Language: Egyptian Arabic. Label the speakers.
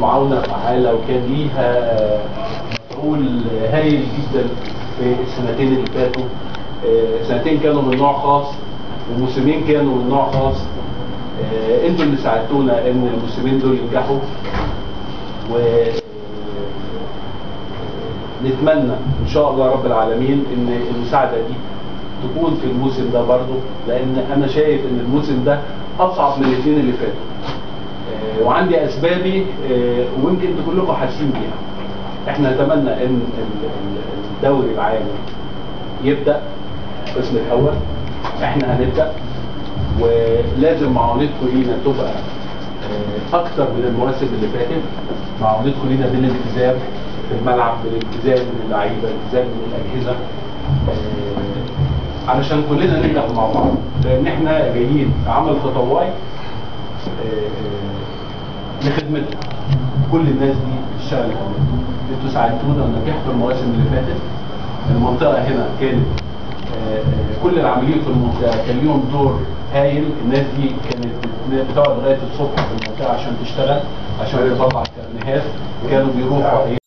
Speaker 1: معاونه فعاله وكان ليها آه، مفعول هايل جدا في السنتين اللي فاتوا آه، سنتين كانوا من نوع خاص وموسمين كانوا من نوع خاص آه، انتوا اللي ساعدتونا ان الموسمين دول ينجحوا و نتمنى ان شاء الله رب العالمين ان المساعده دي تكون في الموسم ده برضه لان انا شايف ان الموسم ده اصعب من الاثنين اللي فاتوا آه، وعندي اسبابي آه، ويمكن انتوا كلكم حاسين بيها احنا نتمنى ان ال- ال- الدوري العام يبدا القسم الاول احنا هنبدا ولازم معاونتكم لينا تبقى آه، اكتر من المواسم اللي فاتت معاونتكم لينا بالالتزام في الملعب بالالتزام من اللعيبه بالالتزام من الاجهزه آه، علشان كلنا ننجح مع بعض لان احنا جايين عمل تطوعي آه، آه، لخدمتكم كل الناس دي بتشتغل لخدمتكم انتوا ساعدتونا ونجحتوا المواسم اللي فاتت المنطقه هنا كانت آه، آه، كل العاملين في المنطقه كان ليهم دور هايل الناس دي كانت بت- بتقعد لغايه الصبح في المنطقه عشان تشتغل عشان تطلع كارنيهات كانوا بيروحوا